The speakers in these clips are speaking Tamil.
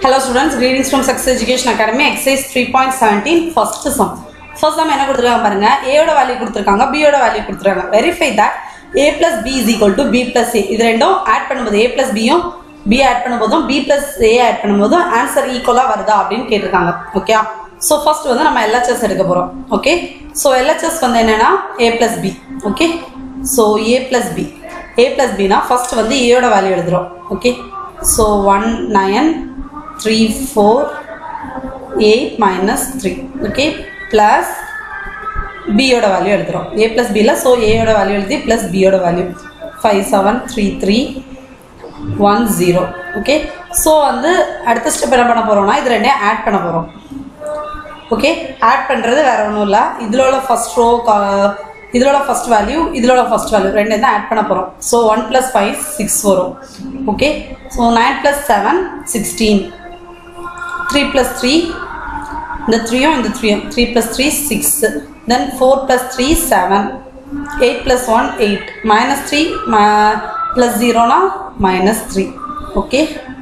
Hello students, greetings from Success Education Academy, exercise 3.17, first sum. First sum என்ன கொடுத்துருக்காங்க பாருங்க A யோட வேல்யூ கொடுத்துருக்காங்க B யோட வேல்யூ கொடுத்துருக்காங்க verify that A plus B is equal to B plus A இது ரெண்டும் ஆட் பண்ணும்போது A plus B யும் B ஆட் பண்ணும்போதும் B plus A ஆட் பண்ணும்போதும் ஆன்சர் ஈக்குவலாக வருதா அப்படின்னு கேட்டிருக்காங்க ஓகே ஸோ ஃபர்ஸ்ட் வந்து நம்ம LHS எடுக்க போகிறோம் ஓகே ஸோ LHS வந்து என்னன்னா A plus B okay so A plus B A plus Bனா ஃபர்ஸ்ட் வந்து A யோட வேல்யூ எழுதுறோம் okay so one nine three four eight minus three okay plus பியோட வேல்யூ எழுதுகிறோம் ஏ ப்ளஸ் பியில் ஸோ ஏயோட வேல்யூ எழுதி ப்ளஸ் பியோட value five seven three three one zero okay so வந்து அடுத்த ஸ்டெப் என்ன பண்ண போகிறோம்னா இது ரெண்டையும் ஆட் பண்ண போகிறோம் ஓகே ஆட் பண்ணுறது வேற ஒன்றும் இல்லை இதில் உள்ள ஃபஸ்ட் ரோ இதில் உள்ள ஃபஸ்ட் வேல்யூ இதில் உள்ள ஃபஸ்ட் வேல்யூ ரெண்டு தான் ஆட் பண்ண போகிறோம் so one plus five six வரும் okay so nine plus seven sixteen three plus three இந்த த்ரீயும் இந்த த்ரீயும் three plus three six then four plus three seven eight plus one eight minus three plus ஜீரோனா மைனஸ் த்ரீ ஓகே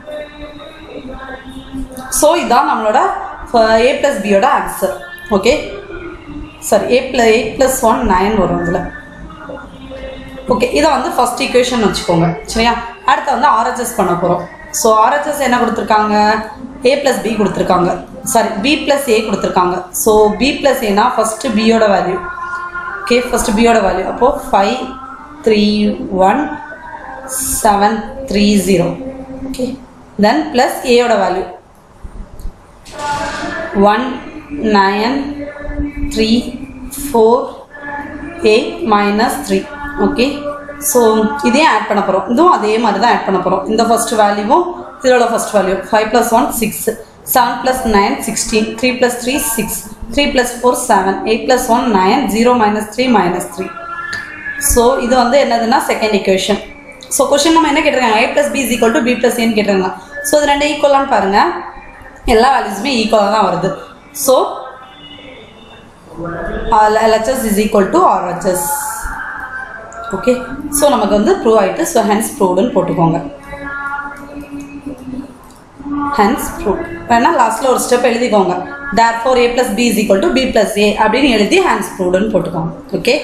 ஸோ இதான் நம்மளோட ஏ ப்ளஸ் பியோட answer okay sorry A plus eight plus one nine வரும் இதில் ஓகே இதை வந்து ஃபர்ஸ்ட் ஈக்குவேஷன் வச்சுக்கோங்க சரியா அடுத்து வந்து ஆர்ஹெச்எஸ் பண்ண போகிறோம் ஸோ ஆர்ஹெச்எஸ் என்ன கொடுத்துருக்காங்க ஏ ப்ளஸ் பி கொடுத்துருக்காங்க சாரி பி ப்ளஸ் ஏ கொடுத்துருக்காங்க ஸோ பி ப்ளஸ் ஏனா ஃபஸ்ட்டு பியோட வேல்யூ ஓகே ஃபஸ்ட்டு பியோட வேல்யூ அப்போது five three one seven three zero okay then plus ஏயோட value one nine three four eight minus three okay so இதையும் ஆட் பண்ண போகிறோம் இதுவும் அதே மாதிரி தான் ஆட் பண்ண போகிறோம் இந்த ஃபர்ஸ்ட் வேல்யூவும் இதோட first value five plus one six seven plus nine sixteen three plus three six three plus four seven eight plus one nine zero minus three minus three so இது வந்து என்னதுன்னா செகண்ட் இக்குவேஷன் ஸோ கொஷின் நம்ம என்ன கேட்டிருக்காங்க A plus B is equal to B plus ஏன்னு கேட்டிருக்காங்க ஸோ இது ரெண்டு ஈக்குவலான்னு பாருங்கள் எல்லா வேல்யூஸுமே ஈக்குவலாக தான் வருது so LHS is equal to RHS okay so நமக்கு வந்து ப்ரூவ் ஆகிட்டு ஸோ ஹென்ஸ் ப்ரூவ்டுன்னு போட்டுக்கோங்க ஹென்ஸ் ப்ரூவ் வேணா லாஸ்ட்டில் ஒரு ஸ்டெப் எழுதிக்கோங்க therefore A plus B is equal to B plus A அப்படின்னு எழுதி ஹேண்ட்ஸ் ப்ரூவ்டுன்னு போட்டுக்கோங்க ஓகே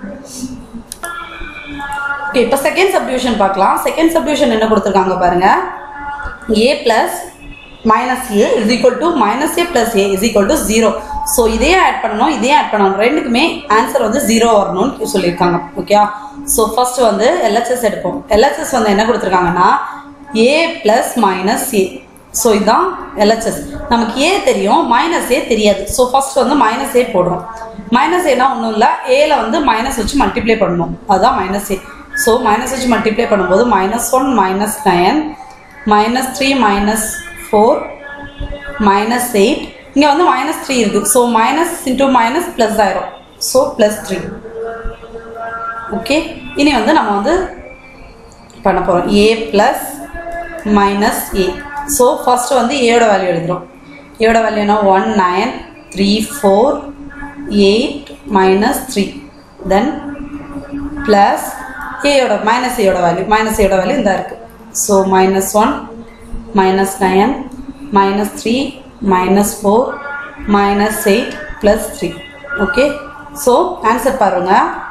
ஓகே இப்போ செகண்ட் சப்டிவிஷன் பார்க்கலாம் செகண்ட் சப்டிவிஷன் என்ன கொடுத்துருக்காங்க பாருங்க A plus minus A is equal to minus A plus A is equal to zero so இதே ஆட் பண்ணணும் இதே ஆட் பண்ணணும் ரெண்டுக்குமே ஆன்சர் வந்து ஜீரோ வரணும்னு சொல்லியிருக்காங்க ஓகே ஸோ ஃபர்ஸ்ட் வந்து எல்ஹெச்எஸ் எடுப்போம் எல்ஹெச்எஸ் வந்து என்ன கொடுத்துருக்காங்கன்னா A plus minus A so இதுதான் எல்ஹெச்எஸ் நமக்கு ஏ தெரியும் மைனஸ் ஏ தெரியாது ஸோ ஃபர்ஸ்ட் வந்து மைனஸ் ஏ போடுறோம் மைனஸ் ஏனா ஒன்றும் இல்லை ஏல வந்து மைனஸ் வச்சு மல்டிப்ளை பண்ணணும் அதுதான் மைனஸ் ஏ ஸோ மைனஸ் வச்சு மல்டிப்ளை பண்ணும்போது minus one minus nine minus three minus four minus eight இங்கே வந்து மைனஸ் த்ரீ இருக்குது so minus into minus plus ஆயிரும் ஸோ ப்ளஸ் த்ரீ ஓகே இனி வந்து நம்ம வந்து பண்ண போகிறோம் A plus minus A so first வந்து ஏயோட வேல்யூ எழுதுகிறோம் ஏயோட வேல்யூனா one nine three four eight minus three then plus ஏயோட மைனஸ் ஏயோட வேல்யூ மைனஸ் ஏயோட வேல்யூ இந்த இருக்குது so minus one minus nine minus 3 minus 4 minus 8 plus 3 okay so answer பாருங்க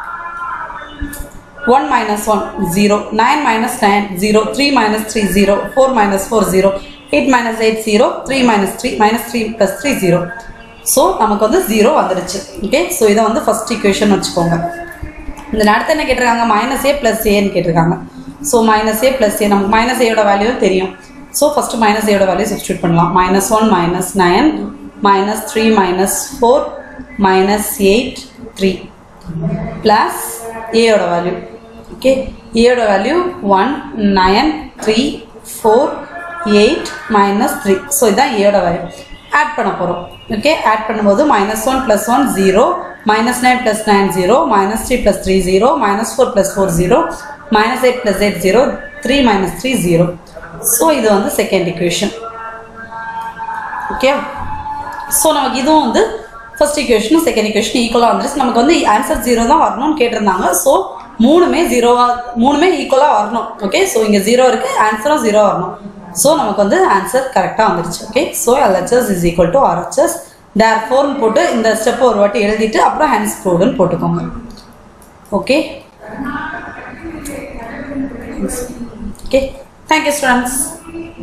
1 minus 1 0 9 minus 9 0 3 minus 3 0 4 minus 4 0 8 minus 8 0 3 minus 3 minus 3 plus 3 0 so நமக்கு வந்து ஜீரோ வந்துடுச்சு ஓகே ஸோ இதை வந்து ஃபஸ்ட் இக்குவேஷன் வச்சுக்கோங்க இந்த அடுத்து என்ன கேட்டிருக்காங்க மைனஸ் ஏ ப்ளஸ் ஏன்னு கேட்டிருக்காங்க so minus A plus A நமக்கு மைனஸ் ஏயோட வேல்யூ தெரியும் ஸோ ஃபஸ்ட்டு மைனஸ் ஏயோட வேல்யூ சப்ஸ்டியூட் பண்ணலாம் minus one minus nine minus three minus four minus eight three plus ஏயோட வேல்யூ ஓகே ஏயோட value one nine three four eight minus three so இதுதான் ஏயோட வேல்யூ ஆட் பண்ண போகிறோம் ஓகே ஆட் பண்ணும்போது minus one plus one zero minus nine plus nine zero minus three plus three zero minus four plus four zero minus eight plus eight zero three minus three zero so இது வந்து செகண்ட் இக்குவேஷன் ஓகே ஸோ நமக்கு இதுவும் வந்து ஃபர்ஸ்ட் இக்குவேஷனும் செகண்ட் இக்குவேஷன் ஈக்குவலாக வந்துருச்சு நமக்கு வந்து ஆன்சர் ஜீரோ தான் வரணும்னு கேட்டிருந்தாங்க ஸோ மூணுமே ஜீரோவாக மூணுமே ஈக்குவலாக வரணும் ஓகே ஸோ இங்கே ஜீரோ இருக்குது ஆன்சரும் ஜீரோ வரணும் ஸோ நமக்கு வந்து ஆன்சர் கரெக்டாக வந்துருச்சு okay so LHS is equal to RHS டேர் ஃபோர்னு போட்டு இந்த ஸ்டெப்பை ஒரு வாட்டி எழுதிட்டு அப்புறம் ஹேண்ட்ஸ் ப்ரூவ்டுன்னு போட்டுக்கோங்க ஓகே ஓகே தேங்க்யூ ஸ்டூடெண்ட்ஸ்